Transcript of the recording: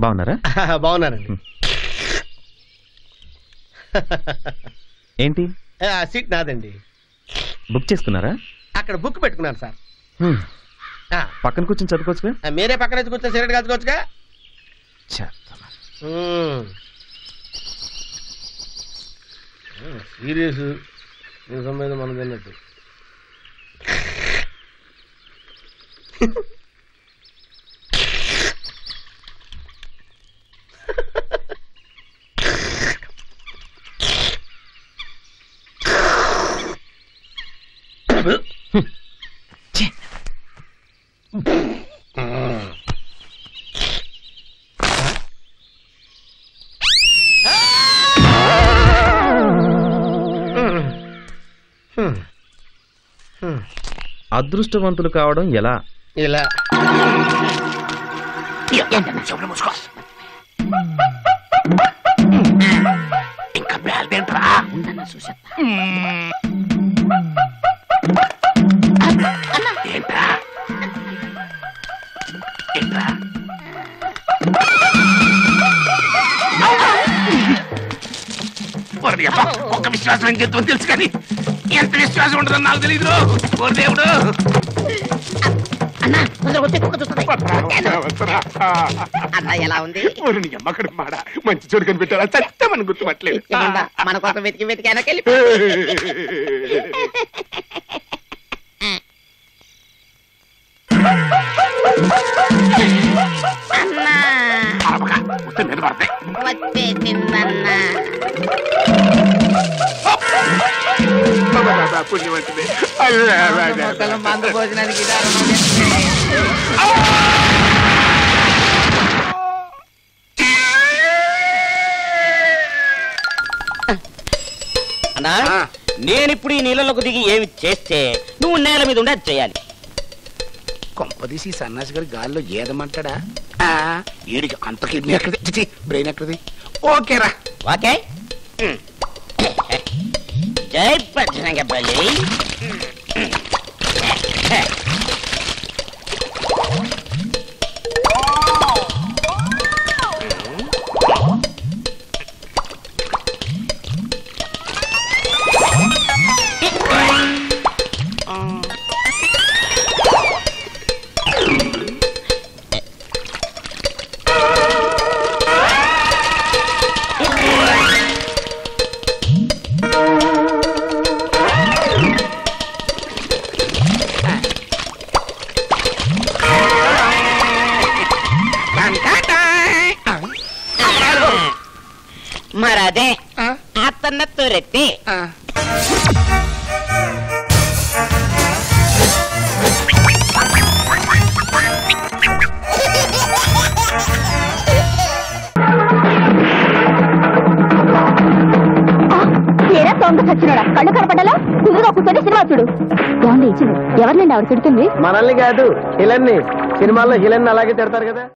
బాగున్నారా బాగున్నానండి ఏంటి ఆ సీట్ నాదండి బుక్ చేసుకున్నారా అక్కడ బుక్ పెట్టుకున్నాను సార్ హ్మ్. ఆ, పక్కన కూర్చొని చదువుకోవచ్చుగా ఆ, మీరే పక్కన వచ్చి కూర్చొని సిగరెట్ కాల్చుకోవచ్చుగా చేస్తాను. సీరియస్ నిజం మీద మనది అన్నట్టు అదృష్టవంతులు కావడం ఎలా ఇలా ఇంకా బేల్దేంట్రా ఏంట్రా ఏంట్రా ఓరి అబ్బా, ఒక్క విశ్వాసం ఏం చేద్దాం తెలుసు కానీ ఎంత విశ్వాసం ఉంటుందని నాకు తెలియదు ఓరి దేవుడు అన్న ఎలా ఉంది ఓరి నీ అమ్మకడు మాడ మంచి చోటు కనిపెట్టారా చట్టమని గుర్తుపట్టలేదు ఏమన్నా, మన కోసం వెతికి వెతికి వెనకెళ్ళి అన్నా అరవక, ఉత్తి మీద పడతాయి వచ్చేసిందన్నా పుణ్యవంతుడే మొక్కలు మందు భోజనానికి అన్నా నేనిప్పుడు ఈ నీళ్ళలోకి దిగి ఏమి చేస్తే నువ్వు నేల మీద ఉండి అది చేయాలి కొంపదీసి ఈ సన్నాసి గారి గాల్లో ఏదమంటాడా ఆ, ఈడికి అంత కిడ్నీ ఎక్కడిది బ్రెయిన్ ఎక్కడిది ఓకేరా ఓకే జై బజరంగ బలి మరదే అతన్న తొరెత్తి ఏరా సొంత సచ్చినోడా కళ్ళు కనపడ్డలా కుదురుగా కూర్చొని సినిమా చూడు ఏమండి ఇచ్చింది ఎవరినండి ఆవిడ తిడుతుంది మనల్ని కాదు హిలన్ని సినిమాల్లో హిలన్ని అలాగే తిడతారు కదా